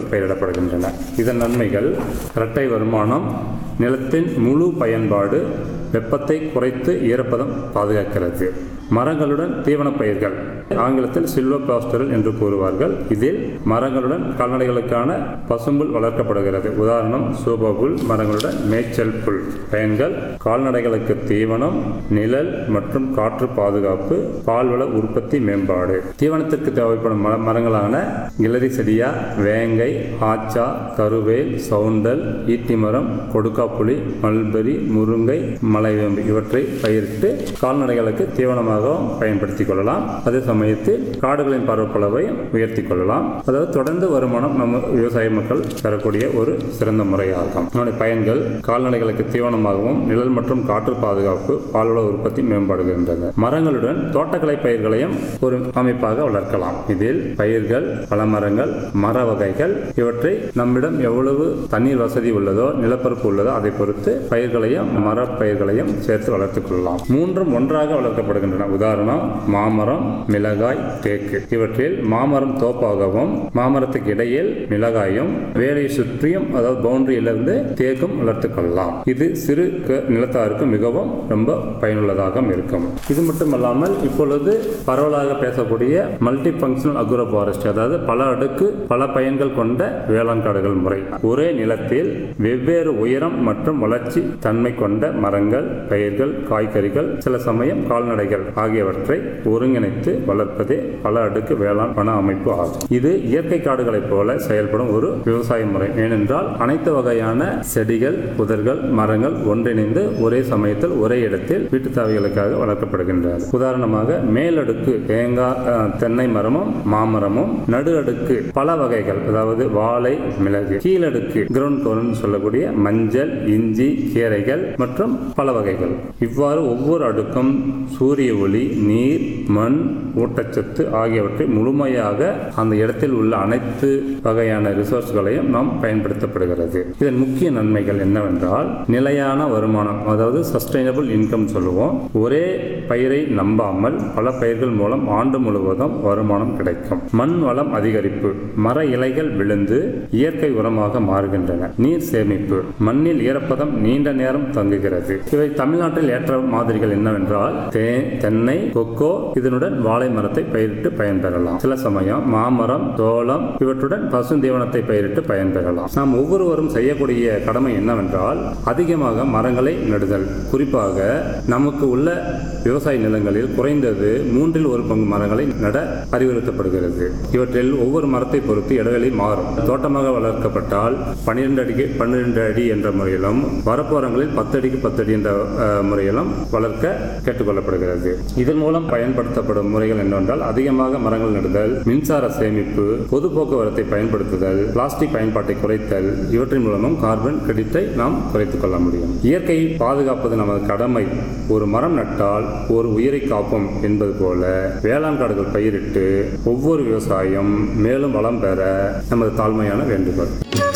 பயிரிடப்படுகின்றன இதன் நன்மைகள் இரட்டை வருமானம் நிலத்தின் முழு பயன்பாடு வெப்பத்தை குறைத்து ஈரப்பதம் பாதுகாக்கிறது மரங்களுடன் தீவனப் பயிர்கள் ஆங்கிலத்தில் சில்வர் பாஸ்டரல் என்று கூறுவார்கள் இதில் மரங்களுடன் கால்நடைகளுக்கான பசும்புல் வளர்க்கப்படுகிறது உதாரணம் சூபபுல் மரங்களுடன் மேய்ச்சல் புல் பயன்கள் கால்நடைகளுக்கு தீவனம் நிழல் மற்றும் காற்று பாதுகாப்பு பால்வள உற்பத்தி மேம்பாடு தீவனத்திற்கு தேவைப்படும் மர மரங்களான கிளரி செடியா வேங்கை ஆச்சா கருவேல் சவுண்டல் ஈட்டி மரம் கொடுக்காப்புளி மல்பெரி முருங்கை மலைவேம்பு இவற்றை பயிரிட்டு கால்நடைகளுக்கு தீவனமாகவும் பயன்படுத்திக் கொள்ளலாம் அதே சமயத்தில் காடுகளின் பரப்பளவை உயர்த்தி கொள்ளலாம் அதாவது தொடர்ந்து வருமானம் நம்ம விவசாய மக்கள் பெறக்கூடிய ஒரு சிறந்த முறையாகும் அதனுடைய பயன்கள் கால்நடைகளுக்கு தீவனமாகவும் நிழல் மற்றும் காற்று பாதுகாப்பு பால்வள உற்பத்தி மேம்படுகின்றன மரங்களுடன் தோட்டக்கலை பயிர்களையும் ஒரு அமைப்பாக வளர்க்கலாம் இதில் பயிர்கள் பழமரங்கள் மர வகைகள் இவற்றை நம்மிடம் எவ்வளவு தண்ணீர் வசதி உள்ளதோ நிலப்பரப்பு உள்ளதோ அதை பொறுத்து பயிர்களையும் மர பயிர்களையும் சேர்த்து வளர்த்துக் கொள்ளலாம் மூன்றும் ஒன்றாக வளர்க்கப்படுகின்றன உதாரணம் மாமரம் மிளகாய் தேக்கு இவற்றில் மாமரம் தோப்பாகவும் மாமரத்துக்கு இடையில் மிளகாயும் வேலையை சுற்றியும் அதாவது பவுண்டரியிலிருந்து தேக்கும் வளர்த்துக் கொள்ளலாம் இது சிறு க- நிலத்தாருக்கு மிகவும் ரொம்ப பயனுள்ளதாக இருக்கும் இது மட்டுமல்லாமல் இப்பொழுது பரவலாக பேசக்கூடிய மல்டி ஃபங்க்ஷனல் அக்ரோ ஃபாரஸ்ட் அதாவது பல அடுக்கு பல பயன்கள் கொண்ட வேளாண் காடுகள் முறை ஒரே நிலத்தில் வெவ்வேறு உயரம் மற்றும் வளர்ச்சி தன்மை கொண்ட மரங்கள் பயிர்கள் காய்கறிகள் சில சமயம் கால்நடைகள் ஆகியவற்றை ஒருங்கிணைத்து வளர்ப்பதே பல அடுக்கு வேளாண் வன அமைப்பு ஆகும் இது இயற்கை காடுகளைப் போல செயல்படும் ஒரு விவசாய முறை ஏனென்றால் அனைத்து வகையான செடிகள் புதர்கள் மரங்கள் ஒன்றிணைந்து ஒரே சமயத்தில் ஒரே இடத்தில் வீட்டு தேவைகளுக்காக வளர்க்கப்படுகின்றன உதாரணமாக மேலடுக்கு தேங்காய் அஹ், தென்னை மரமும் மாமரமும் நடு அடுக்கு பல வகைகள் அதாவது வாழை மிளகு கீழடுக்கு கிரவுண்ட் கவர்னு சொல்லக்கூடிய மஞ்சள் இஞ்சி கீரைகள் மற்றும் பல வகைகள் இவ்வாறு ஒவ்வொரு அடுக்கும் சூரிய ஒளி நீர் மண் ஊட்டச்சத்து ஆகியவற்றை முழுமையாக அந்த இடத்தில் உள்ள அனைத்து வகையான ரிசோர்ஸ்களையும் நாம் பயன்படுத்தப்படுகிறது இதன் முக்கிய நன்மைகள் என்னவென்றால் நிலையான வருமானம் அதாவது சஸ்டைனபிள் இன்கம் சொல்லுவோம் ஒரே பயிரை நம்பாமல் பல பயிர்கள் மூலம் ஆண்டு முழுவதும் வருமானம் கிடைக்கும் மண் வளம் அதிகரிப்பு மர இலைகள் விழுந்து இயற்கை உரமாக மாறுகின்றன நீர் சேமிப்பு மண்ணில் ஈரப்பதம் நீண்ட நேரம் தங்குகிறது இவை தமிழ்நாட்டில் ஏற்ற மாதிரிகள் என்னவென்றால் தே- தென்னை கொக்கோ இதனுடன் வாழை மரத்தை பயிரிட்டு பயன்பெறலாம் சில சமயம் மாமரம் சோளம் இவற்றுடன் பசுந்தீவனத்தை பயிரிட்டு பயன்பெறலாம் நாம் ஒவ்வொருவரும் செய்யக்கூடிய கடமை என்னவென்றால் அதிகமாக மரங்களை நடுதல் குறிப்பாக நமக்கு உள்ள விவசாய நிலங்களில் குறைந்தது மூன்றில் ஒரு பங்கு மரங்களை நட அறிவுறுத்தப்படுகிறது இவற்றில் ஒவ்வொரு மரத்தை பொறுத்து இடைவெளி மாறும் தோட்டமாக வளர்க்கப்பட்டால் பன்னிரெண்டு அடிக்கு பன்னிரெண்டு அடி என்ற முறையிலும் வரப்போரங்களில் பத்து அடிக்கு பத்து அடி என்ற அஹ், முறையிலும் வளர்க்க கேட்டுக்கொள்ளப்படுகிறது இதன் மூலம் பயன்படுத்தப்படும் முறைகள் என்னவென்றால் அதிகமாக மரங்கள் நடுதல் மின்சார சேமிப்பு பொது போக்குவரத்தை பயன்படுத்துதல் பிளாஸ்டிக் பயன்பாட்டை குறைத்தல் இவற்றின் மூலமும் கார்பன் கிரெடிட்டை நாம் குறைத்துக் கொள்ள முடியும் இயற்கையை பாதுகாப்பது நமது கடமை ஒரு மரம் நட்டால் ஒரு உயிரை காப்போம் என்பது போல வேளாண் காடுகள் பயிரிட்டு ஒவ்வொரு விவசாயம் மேலும் வளம் பெற நமது தாழ்மையான வேண்டுகோள்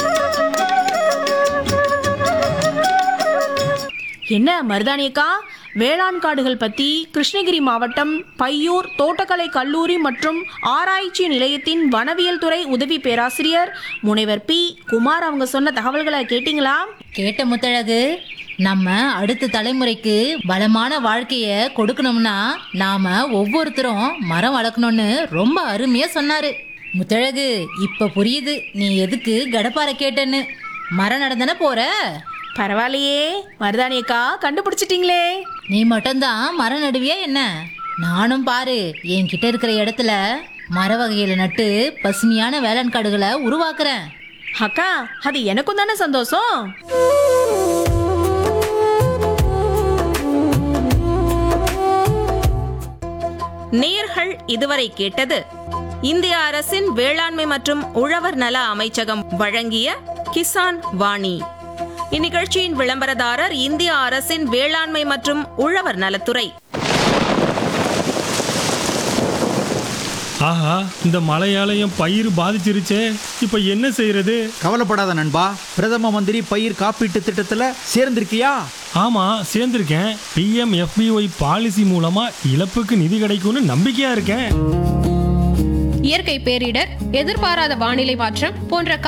என்ன மருதானியக்கா வேளாண் காடுகள் பத்தி கிருஷ்ணகிரி மாவட்டம் பையூர் தோட்டக்கலை கல்லூரி மற்றும் ஆராய்ச்சி நிலையத்தின் வனவியல் துறை உதவி பேராசிரியர் முனைவர் பி குமார் அவங்க சொன்ன தகவல்களை கேட்டிங்களா கேட்ட முத்தழகு நம்ம அடுத்த தலைமுறைக்கு வளமான வாழ்க்கைய கொடுக்கணும்னா நாம ஒவ்வொருத்தரும் மரம் வளர்க்கணும்னு ரொம்ப அருமையா சொன்னாரு முத்தழகு இப்ப புரியுது நீ எதுக்கு கடப்பாரை கேட்டேன்னு மரம் நடந்தானே போற பரவாயில்லையே மருதானியக்கா கண்டுபிடிச்சிட்டீங்களே நீ மட்டும்தான் மரம் நடுவியா என்ன நானும் பாரு என்கிட்ட இருக்கிற இடத்துல மர வகைகளை நட்டு பசுமையான வேளாண் காடுகளை உருவாக்குறேன் அக்கா அது எனக்கும் தானே சந்தோஷம் நேர்கள் இதுவரை கேட்டது இந்திய அரசின் வேளாண்மை மற்றும் உழவர் நல அமைச்சகம் வழங்கிய கிசான் வாணி இந்நிகழ்ச்சியின் விளம்பரதாரர் இந்திய அரசின் வேளாண்மை மற்றும் உழவர் நலத்துறை ஆஹா இந்த மழையால என் பயிர் பாதிச்சிருச்சே இப்போ என்ன செய்யறது கவலைப்படாத நண்பா பிரதம மந்திரி பயிர் காப்பீட்டு திட்டத்துல சேர்ந்திருக்கியா ஆமா சேர்ந்திருக்கேன் பிஎம் எஃபிஒய் பாலிசி மூலமா இழப்புக்கு நிதி கிடைக்கும்னு நம்பிக்கையா இருக்கேன் இயற்கை பேரிடர் எதிர்பாராத வானிலை மாற்றம் போன்ற